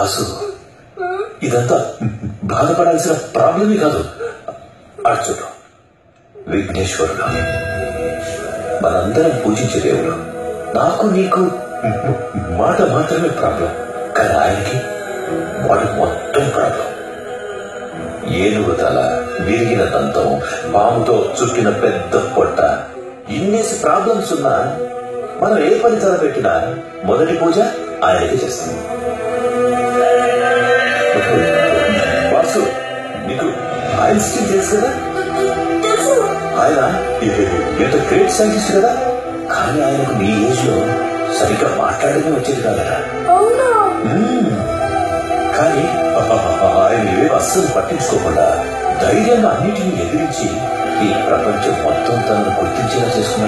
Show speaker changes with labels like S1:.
S1: వాసు ఇదంతా బాధపడాల్సిన ప్రాబ్లమే కాదు అర్జుడు విఘ్నేశ్వరుడు మనందరం పూజించే దేవుడు నాకు నీకు మాట మాత్రమే ప్రాబ్లం కానీ ఆయనకి వాడు మొత్తం ప్రాబ్లం ఏనుగు తల విరిగిన దంతం పాముతో చుట్టిన పెద్ద పొట్ట ఇన్నేసి ప్రాబ్లమ్స్ ఉన్నా మనం ఏ పని తలపెట్టినా మొదటి పూజ ఆయనకే చేస్తాం వాసు నీకు ఐన్స్టీన్ తెలుసు కదా
S2: తెలుసు
S1: ఆయన ఎంత గ్రేట్ సైంటిస్ట్ కదా కానీ ఆయనకు నీ ఏజ్ లో సరిగ్గా మాట్లాడమే వచ్చేది కాదట
S2: అవునా
S1: మ్మ్. కానీ ఆయన ఏం అస్సలు పట్టించుకోకుండా ధైర్యంగా అన్నిటినీ ఎదిరించి ఈ ప్రపంచం మొత్తం తనను గుర్తించేలా చేసుకున్నాడు